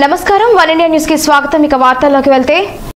నమస్కారం one India news కి స్వాగతం ఇక వార్తల్లోకి వెళ్తే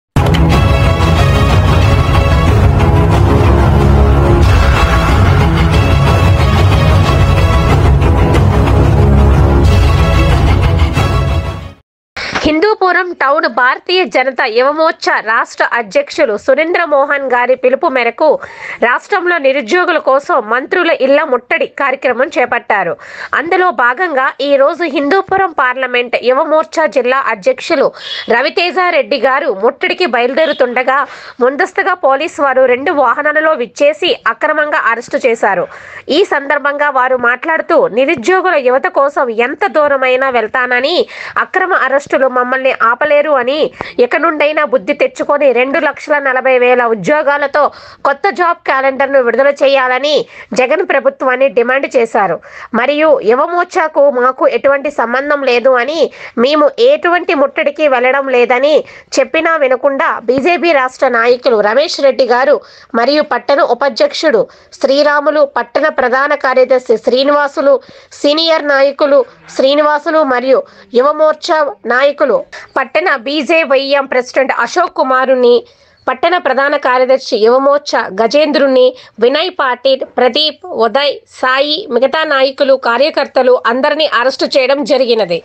హిందూపురం టౌన్ భారతీయ జనతా యువమోర్చా రాష్ట్ర అధ్యక్షులు సురేంద్ర మోహన్ గారి పిలుపు మేరకు రాష్ట్రంలో నిరుద్యోగుల కోసం మంత్రుల ఇళ్ల ముట్టడి కార్యక్రమం చేపట్టారు అందులో భాగంగా ఈ రోజు హిందూపురం పార్లమెంట్ యువమోర్చా జిల్లా అధ్యక్షులు రవితేజారెడ్డి గారు ముట్టడికి బయలుదేరుతుండగా ముందస్తుగా పోలీసు వారు రెండు వాహనాలలో విచ్చేసి అక్రమంగా అరెస్టు చేశారు ఈ సందర్భంగా వారు మాట్లాడుతూ నిరుద్యోగుల యువత కోసం ఎంత దూరమైనా వెళ్తానని అక్రమ అరెస్టులు మమ్మల్ని ఆపలేరు అని ఇక నుండైనా బుద్ధి తెచ్చుకొని రెండు లక్షల నలభై వేల ఉద్యోగాలతో కొత్త జాబ్ క్యాలెండర్ను విడుదల చేయాలని జగన్ ప్రభుత్వాన్ని డిమాండ్ చేశారు మరియు యువమోర్చాకు మాకు ఎటువంటి సంబంధం లేదు అని మేము ఎటువంటి ముట్టడికి వెళ్ళడం లేదని చెప్పినా వినకుండా బీజేపీ రాష్ట్ర నాయకులు రమేష్ రెడ్డి గారు మరియు పట్టణ ఉపాధ్యక్షుడు శ్రీరాములు పట్టణ ప్రధాన కార్యదర్శి శ్రీనివాసులు సీనియర్ నాయకులు శ్రీనివాసులు మరియు యువమోర్చా నాయకులు పట్టణ బీజేవైఎం ప్రెసిడెంట్ అశోక్ కుమారుని పట్టణ ప్రధాన కార్యదర్శి యువమోర్చా గజేంద్రుని వినయ్ పాటిల్ ప్రదీప్ ఉదయ్ సాయి మిగతా నాయకులు కార్యకర్తలు అందరినీ అరెస్టు చేయడం జరిగినది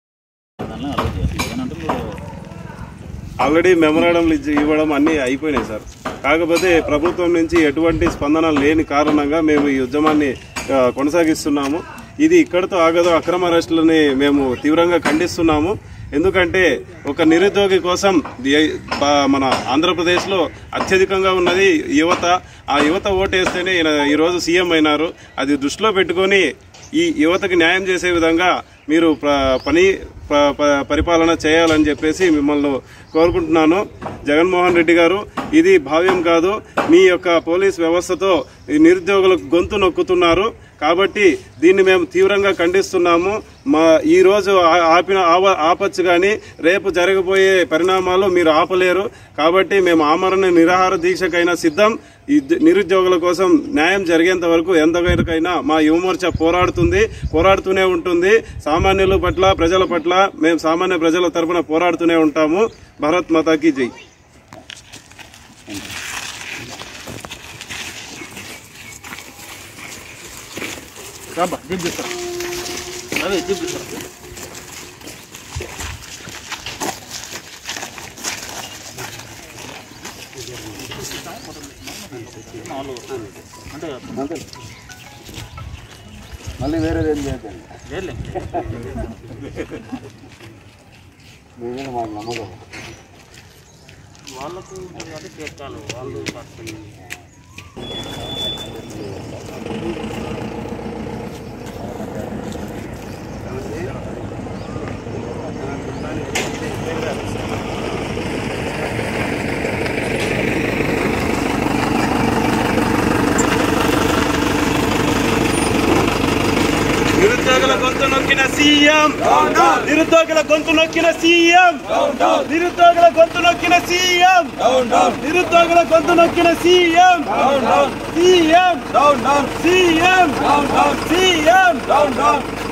ఆల్రెడీ మెమరాండంలు ఇచ్చి ఇవ్వడం అన్నీ అయిపోయినాయి సార్ కాకపోతే ప్రభుత్వం నుంచి ఎటువంటి స్పందన లేని కారణంగా మేము ఈ ఉద్యమాన్ని ఆ, కొనసాగిస్తున్నాము ఇది ఇక్కడితో ఆగదు అక్రమ అరెస్టులని మేము తీవ్రంగా ఖండిస్తున్నాము ఎందుకంటే ఒక నిరుద్యోగి కోసం ది- బా- మన ఆంధ్రప్రదేశ్లో అత్యధికంగా ఉన్నది యువత ఆ యువత ఓటేస్తేనే ఈయన ఈరోజు సీఎం అయినారు అది దృష్టిలో పెట్టుకొని ఈ యువతకి న్యాయం చేసే విధంగా మీరు ప్ర- పని ప- ప- పరిపాలన చేయాలని చెప్పేసి మిమ్మల్ని కోరుకుంటున్నాను జగన్మోహన్ రెడ్డి గారు ఇది భావ్యం కాదు మీ యొక్క పోలీస్ వ్యవస్థతో ఈ నిరుద్యోగులకు గొంతు నొక్కుతున్నారు కాబట్టి దీన్ని మేము తీవ్రంగా ఖండిస్తున్నాము మా ఈ రోజు ఆ- ఆపిన ఆవ- ఆపచ్చు కానీ రేపు జరగబోయే పరిణామాలు మీరు ఆపలేరు కాబట్టి మేము ఆమరణ నిరాహార దీక్షకైనా సిద్ధం ఈ ద- నిరుద్యోగుల కోసం న్యాయం జరిగేంత వరకు ఎంతవరకైనా మా యువమోర్చా పోరాడుతుంది పోరాడుతూనే ఉంటుంది సామాన్యుల పట్ల ప్రజల పట్ల మేము సామాన్య ప్రజల తరపున పోరాడుతూనే ఉంటాము భారత్ మాతాకి జై మళ్ళీ వేరేది ఏం చేయకండి మీ మీద మాకు నమ్మకం నిరుద్యోగుల గొంతు నొక్కిన సీఎం నిరుద్యోగుల గొంతు నొక్కిన సీఎం నిరుద్యోగుల గొంతు నొక్కిన సీఎం నిరుద్యోగుల గొంతు నొక్కిన సీఎం సీఎం సీఎం సీఎం